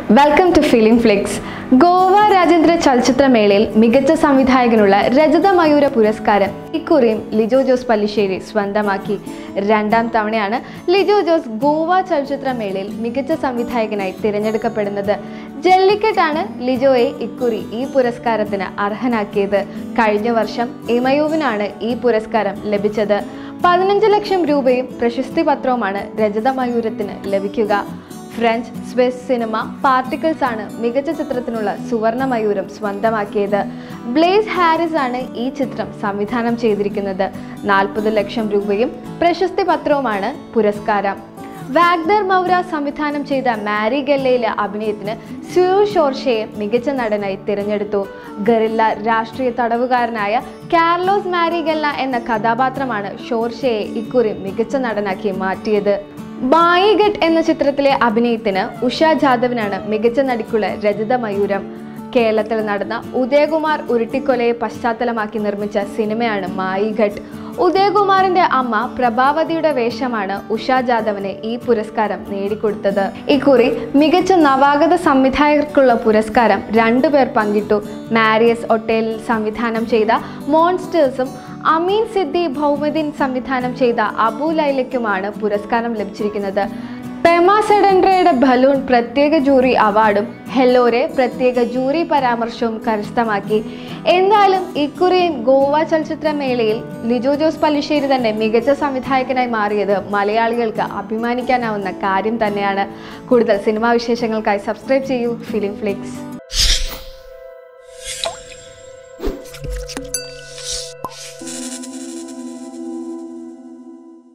welcome to Film Flicks Goa രാജ്യാന്തര ചലച്ചിത്രമേളയിൽ മികച്ച സംവിധായകനുള്ള രജത മയൂര പുരസ്കാരം ഇക്കുറിയും ലിജോ ജോസ് പല്ലിശ്ശേരി സ്വന്തമാക്കി രണ്ടാം തവണയാണ് ലിജോ ജോസ് ഗോവ ചലച്ചിത്രമേളയിൽ മികച്ച സംവിധായകനായി തിരഞ്ഞെടുക്കപ്പെടുന്നത് ജല്ലിക്കെട്ടാണ് ലിജോയെ ഇക്കുറി ഈ പുരസ്കാരത്തിന് അർഹനാക്കിയത് കഴിഞ്ഞ വർഷം ഇമയുവിനാണ് ഈ പുരസ്കാരം ലഭിച്ചത് പതിനഞ്ച് ലക്ഷം രൂപയും പ്രശസ്തി പത്രവുമാണ് രജത മയൂരത്തിന് ലഭിക്കുക ഫ്രഞ്ച് സ്വിസ് സിനിമ പാർട്ടിക്കിൾസ് ആണ് മികച്ച ചിത്രത്തിനുള്ള സുവർണ മയൂരം സ്വന്തമാക്കിയത് ബ്ലേസ് ഹാരിസ് ആണ് ഈ ചിത്രം സംവിധാനം ചെയ്തിരിക്കുന്നത് നാൽപ്പത് ലക്ഷം രൂപയും പ്രശസ്തി പത്രവുമാണ് പുരസ്കാരം വാഗ്ദർ മൗര സംവിധാനം ചെയ്ത മാരി ഗല്ലയിലെ അഭിനയത്തിന് സ്യൂ ഷോർഷയെ മികച്ച നടനായി തിരഞ്ഞെടുത്തു ഗറില്ല രാഷ്ട്രീയ തടവുകാരനായ കാർലോസ് മാരി ഗല്ല എന്ന കഥാപാത്രമാണ് ഷോർഷയെ ഇക്കുറി മികച്ച നടനാക്കി മാറ്റിയത് ബായിഗട്ട് എന്ന ചിത്രത്തിലെ അഭിനയത്തിന് ഉഷ ജാദവിനാണ് മികച്ച നടിക്കുള്ള രജത മയൂരം കേരളത്തിൽ നടന്ന ഉദയകുമാർ ഉരുട്ടിക്കൊലയെ പശ്ചാത്തലമാക്കി നിർമ്മിച്ച സിനിമയാണ് മായിഘട്ട് ഉദയകുമാറിന്റെ അമ്മ പ്രഭാവതിയുടെ വേഷമാണ് ഉഷ ജാദവിന് ഈ പുരസ്കാരം നേടിക്കൊടുത്തത് ഇക്കുറി മികച്ച നവാഗത സംവിധായകർക്കുള്ള പുരസ്കാരം രണ്ടുപേർ പങ്കിട്ടു മാരിയസ് ഒട്ടേലിൽ സംവിധാനം ചെയ്ത മോൺസ്റ്റേഴ്സും അമീൻ സിദ്ദി ഭൗമദീൻ സംവിധാനം ചെയ്ത അബു ലൈലയ്ക്കുമാണ് പുരസ്കാരം ലഭിച്ചിരിക്കുന്നത് പെമ സെഡൻഡ്രയുടെ ബലൂൺ പ്രത്യേക ജൂറി അവാർഡും ഹെല്ലോരെ പ്രത്യേക ജൂറി പരാമർശവും കരസ്ഥമാക്കി എന്തായാലും ഇക്കുറിയും ഗോവ ചലച്ചിത്രമേളയിൽ ലിജോ ജോസ് പല്ലിശ്ശേരി തന്നെ മികച്ച സംവിധായകനായി മാറിയത് മലയാളികൾക്ക് അഭിമാനിക്കാനാവുന്ന കാര്യം തന്നെയാണ് കൂടുതൽ സിനിമാ വിശേഷങ്ങൾക്കായി സബ്സ്ക്രൈബ് ചെയ്യൂ ഫിലിം ഫ്ലിക്സ്